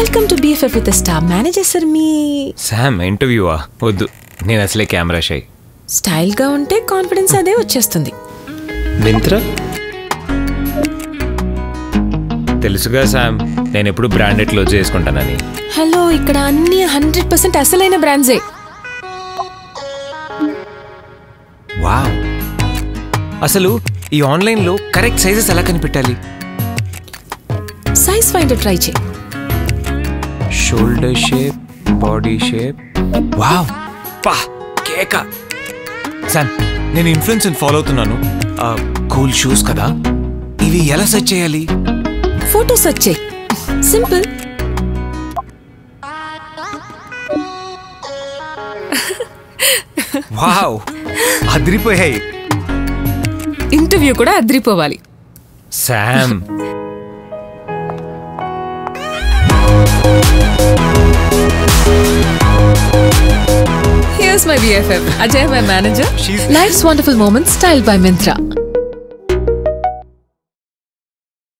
Welcome to BFF with star manager sir మీ Sam ఇంటర్వ్యూవా వద్దు నేను అసలే కెమెరా షై స్టైల్ గా ఉంటే కాన్ఫిడెన్స్ అదే వచ్చేస్తుంది మింత్రా తెలుసుగా శామ్ నేను ఎప్పుడు బ్రాండెడ్ క్లోజ్ చేసుకుంటానని హలో ఇక్కడ అన్ని హండ్రెడ్ పర్సెంట్ అసలైన బ్రాండ్సే వావ్ అసలు ఈ ఆన్లైన్లో కరెక్ట్ సైజెస్ ఎలా కనిపెట్టాలి సైజ్ ఫైండర్ ట్రై చేయి shoulder shape body shape wow పా కేక శామ్ నేను ఇన్ఫ్లుయెన్స్ ఫాలో అవుతున్నాను కూల్ షూస్ కదా ఇవి ఎలా సెర్చ్ చేయాలి ఫోటో సెర్చ్ చేయి సింపుల్ వావ్ అదిరిపోయాయి ఇంటర్వ్యూ కూడా అద్రిపోవాలి Sam Here's my BFF, Ajay, my manager. She's- Life's wonderful moments, styled by Mintra.